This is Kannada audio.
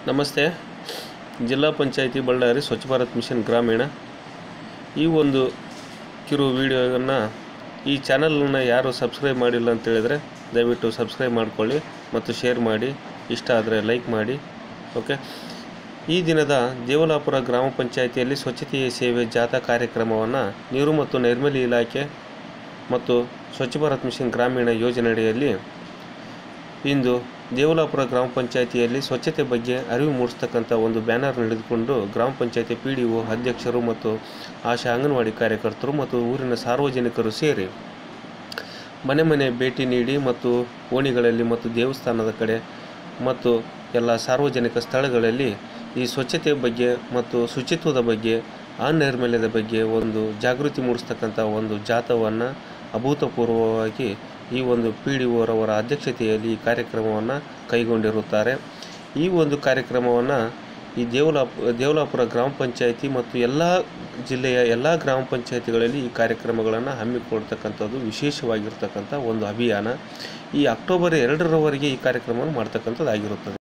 ನಮಸ್ತೆ ಜಿಲ್ಲಾ ಪಂಚಾಯಿತಿ ಬಳ್ಳಾರಿ ಸ್ವಚ್ಛ ಭಾರತ್ ಮಿಷನ್ ಗ್ರಾಮೀಣ ಈ ಒಂದು ಕಿರು ವಿಡಿಯೋವನ್ನು ಈ ಚಾನಲನ್ನು ಯಾರು ಸಬ್ಸ್ಕ್ರೈಬ್ ಮಾಡಿಲ್ಲ ಅಂತ ಹೇಳಿದರೆ ದಯವಿಟ್ಟು ಸಬ್ಸ್ಕ್ರೈಬ್ ಮಾಡಿಕೊಳ್ಳಿ ಮತ್ತು ಶೇರ್ ಮಾಡಿ ಇಷ್ಟ ಆದರೆ ಲೈಕ್ ಮಾಡಿ ಓಕೆ ಈ ದಿನದ ದೇವಲಾಪುರ ಗ್ರಾಮ ಪಂಚಾಯಿತಿಯಲ್ಲಿ ಸ್ವಚ್ಛತೆಯ ಸೇವೆ ಜಾಥಾ ಕಾರ್ಯಕ್ರಮವನ್ನು ನೀರು ಮತ್ತು ನೈರ್ಮಲ್ಯ ಇಲಾಖೆ ಮತ್ತು ಸ್ವಚ್ಛ ಭಾರತ್ ಮಿಷನ್ ಗ್ರಾಮೀಣ ಯೋಜನೆಯಡಿಯಲ್ಲಿ ಇಂದು ದೇವಲಾಪುರ ಗ್ರಾಮ ಪಂಚಾಯಿತಿಯಲ್ಲಿ ಸ್ವಚ್ಛತೆ ಬಗ್ಗೆ ಅರಿವು ಮೂಡಿಸ್ತಕ್ಕಂಥ ಒಂದು ಬ್ಯಾನರ್ ಹಿಡಿದುಕೊಂಡು ಗ್ರಾಮ ಪಂಚಾಯಿತಿ ಪಿ ಡಿ ಒ ಅಧ್ಯಕ್ಷರು ಮತ್ತು ಆಶಾ ಅಂಗನವಾಡಿ ಕಾರ್ಯಕರ್ತರು ಮತ್ತು ಊರಿನ ಸಾರ್ವಜನಿಕರು ಸೇರಿ ಮನೆ ಮನೆ ಭೇಟಿ ನೀಡಿ ಮತ್ತು ಓಣಿಗಳಲ್ಲಿ ಮತ್ತು ದೇವಸ್ಥಾನದ ಕಡೆ ಮತ್ತು ಎಲ್ಲ ಸಾರ್ವಜನಿಕ ಸ್ಥಳಗಳಲ್ಲಿ ಈ ಸ್ವಚ್ಛತೆ ಬಗ್ಗೆ ಮತ್ತು ಶುಚಿತ್ವದ ಬಗ್ಗೆ ಅನೈರ್ಮಲ್ಯದ ಬಗ್ಗೆ ಒಂದು ಜಾಗೃತಿ ಮೂಡಿಸ್ತಕ್ಕಂಥ ಒಂದು ಜಾಥವನ್ನು ಅಭೂತಪೂರ್ವವಾಗಿ ಈ ಒಂದು ಪಿ ಡಿ ಒರವರ ಅಧ್ಯಕ್ಷತೆಯಲ್ಲಿ ಈ ಕಾರ್ಯಕ್ರಮವನ್ನು ಕೈಗೊಂಡಿರುತ್ತಾರೆ ಈ ಒಂದು ಕಾರ್ಯಕ್ರಮವನ್ನು ಈ ದೇವಲಾಪ ದೇವಲಾಪುರ ಗ್ರಾಮ ಪಂಚಾಯಿತಿ ಮತ್ತು ಎಲ್ಲ ಜಿಲ್ಲೆಯ ಎಲ್ಲ ಗ್ರಾಮ ಪಂಚಾಯಿತಿಗಳಲ್ಲಿ ಈ ಕಾರ್ಯಕ್ರಮಗಳನ್ನು ಹಮ್ಮಿಕೊಳ್ತಕ್ಕಂಥದ್ದು ವಿಶೇಷವಾಗಿರ್ತಕ್ಕಂಥ ಒಂದು ಅಭಿಯಾನ ಈ ಅಕ್ಟೋಬರ್ ಎರಡರವರೆಗೆ ಈ ಕಾರ್ಯಕ್ರಮವನ್ನು ಮಾಡ್ತಕ್ಕಂಥದ್ದಾಗಿರುತ್ತದೆ